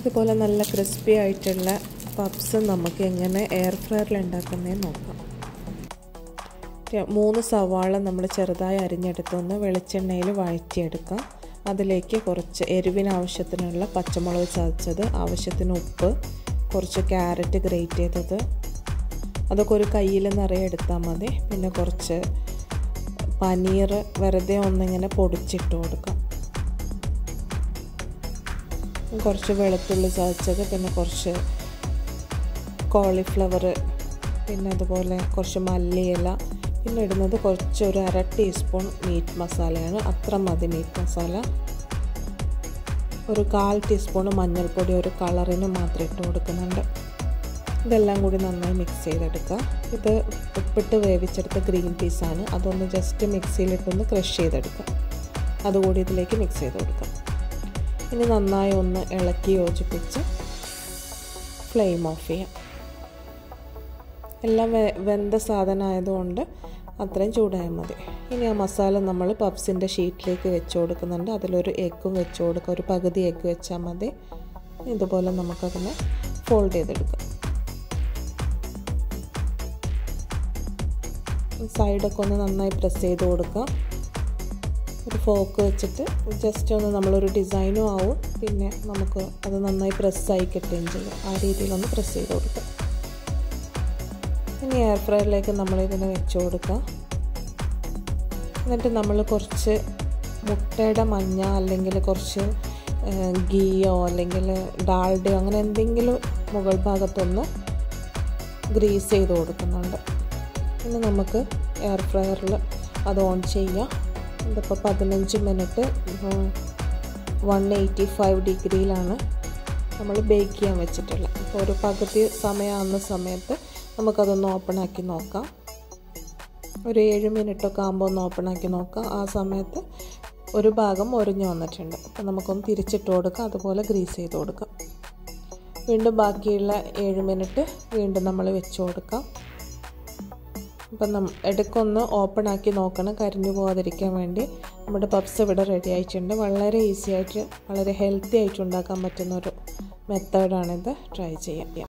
ഇതുപോലെ നല്ല ക്രിസ്പി ആയിട്ടുള്ള പപ്സ് നമുക്ക് എങ്ങനെ എയർ ഫ്രയറിൽ ഉണ്ടാക്കുന്നതെന്ന് നോക്കാം മൂന്ന് സവാള നമ്മൾ ചെറുതായി അരിഞ്ഞെടുത്തൊന്ന് വെളിച്ചെണ്ണയിൽ വഴറ്റിയെടുക്കാം അതിലേക്ക് കുറച്ച് എരിവിന് ആവശ്യത്തിനുള്ള പച്ചമുളക് ചതച്ചത് ആവശ്യത്തിന് ഉപ്പ് കുറച്ച് ക്യാരറ്റ് ഗ്രേറ്റ് ചെയ്തത് അതൊക്കെ ഒരു കയ്യിൽ നിറയെ എടുത്താൽ മതി പിന്നെ കുറച്ച് പനീർ വെറുതെ ഒന്നിങ്ങനെ പൊടിച്ചിട്ട് കൊടുക്കാം കുറച്ച് വെളുത്തുള്ളി ചതച്ചത് പിന്നെ കുറച്ച് കോളിഫ്ലവർ പിന്നെ അതുപോലെ കുറച്ച് മല്ലിയില പിന്നെ ഇടുന്നത് കുറച്ച് ഒരു അര ടീസ്പൂൺ മീറ്റ് മസാലയാണ് അത്ര മതി മീറ്റ് മസാല ഒരു കാൽ ടീസ്പൂൺ മഞ്ഞൾപ്പൊടി ഒരു കളറിന് മാത്രം ഇട്ട് കൊടുക്കുന്നുണ്ട് ഇതെല്ലാം കൂടി നന്നായി മിക്സ് ചെയ്തെടുക്കുക ഇത് ഉപ്പിട്ട് വേവിച്ചെടുത്ത ഗ്രീൻ പീസാണ് അതൊന്ന് ജസ്റ്റ് മിക്സിയിലിട്ടൊന്ന് ക്രഷ് ചെയ്തെടുക്കുക അതുകൂടി ഇതിലേക്ക് മിക്സ് ചെയ്ത് കൊടുക്കുക ഇനി നന്നായി ഒന്ന് ഇളക്കി യോജിപ്പിച്ച് ഫ്ലെയിം ഓഫ് ചെയ്യാം എല്ലാം വെന്ത സാധനമായതുകൊണ്ട് അത്രയും ചൂടായാൽ മതി ഇനി ആ മസാല നമ്മൾ പപ്സിൻ്റെ ഷീറ്റിലേക്ക് വെച്ച് കൊടുക്കുന്നുണ്ട് അതിലൊരു എഗ്ഗും വെച്ച് കൊടുക്കുക ഒരു പകുതി എഗ്ഗ് വെച്ചാൽ മതി ഇതുപോലെ നമുക്കതിനെ ഫോൾഡ് ചെയ്തെടുക്കാം സൈഡൊക്കെ ഒന്ന് നന്നായി പ്രസ് ചെയ്ത് കൊടുക്കാം ഒരു ഫോക്ക് വെച്ചിട്ട് ജസ്റ്റ് ഒന്ന് നമ്മളൊരു ഡിസൈനും ആവും പിന്നെ നമുക്ക് അത് നന്നായി പ്രസ്സായി കിട്ടുകയും ചെയ്യും ആ രീതിയിലൊന്ന് പ്രസ് ചെയ്ത് കൊടുക്കാം ഇനി എയർ ഫ്രയറിലേക്ക് നമ്മൾ ഇതിനെ വെച്ച് കൊടുക്കുക എന്നിട്ട് നമ്മൾ കുറച്ച് മുട്ടയുടെ മഞ്ഞ അല്ലെങ്കിൽ കുറച്ച് ഗീയോ അല്ലെങ്കിൽ ഡാൾഡയോ അങ്ങനെ എന്തെങ്കിലും മുകൾ ഭാഗത്തൊന്ന് ഗ്രീസ് ചെയ്ത് കൊടുക്കുന്നുണ്ട് ഇനി നമുക്ക് എയർ ഫ്രയറിൽ അത് ഓൺ ചെയ്യാം ഇതിപ്പോൾ പതിനഞ്ച് മിനിറ്റ് വൺ എയ്റ്റി ഫൈവ് ഡിഗ്രിയിലാണ് നമ്മൾ ബേക്ക് ചെയ്യാൻ വെച്ചിട്ടുള്ളത് അപ്പോൾ ഒരു പകുതി സമയമാകുന്ന സമയത്ത് നമുക്കതൊന്ന് ഓപ്പൺ ആക്കി നോക്കാം ഒരു ഏഴ് മിനിറ്റൊക്കെ ആകുമ്പോൾ ഒന്ന് ഓപ്പൺ ആക്കി നോക്കാം ആ സമയത്ത് ഒരു ഭാഗം ഒരിഞ്ഞു വന്നിട്ടുണ്ട് അപ്പോൾ നമുക്കൊന്ന് തിരിച്ചിട്ട് കൊടുക്കാം അതുപോലെ ഗ്രീസ് ചെയ്ത് കൊടുക്കാം വീണ്ടും ബാക്കിയുള്ള ഏഴ് മിനിറ്റ് വീണ്ടും നമ്മൾ വെച്ച് കൊടുക്കാം അപ്പം നം ഇടയ്ക്കൊന്ന് ഓപ്പൺ ആക്കി നോക്കണം കരിഞ്ഞു പോകാതിരിക്കാൻ വേണ്ടി നമ്മുടെ പപ്സ് ഇവിടെ റെഡി ആയിട്ടുണ്ട് വളരെ ഈസി ആയിട്ട് വളരെ ഹെൽത്തി ആയിട്ട് ഉണ്ടാക്കാൻ പറ്റുന്ന ഒരു മെത്തേഡാണിത് ട്രൈ ചെയ്യാം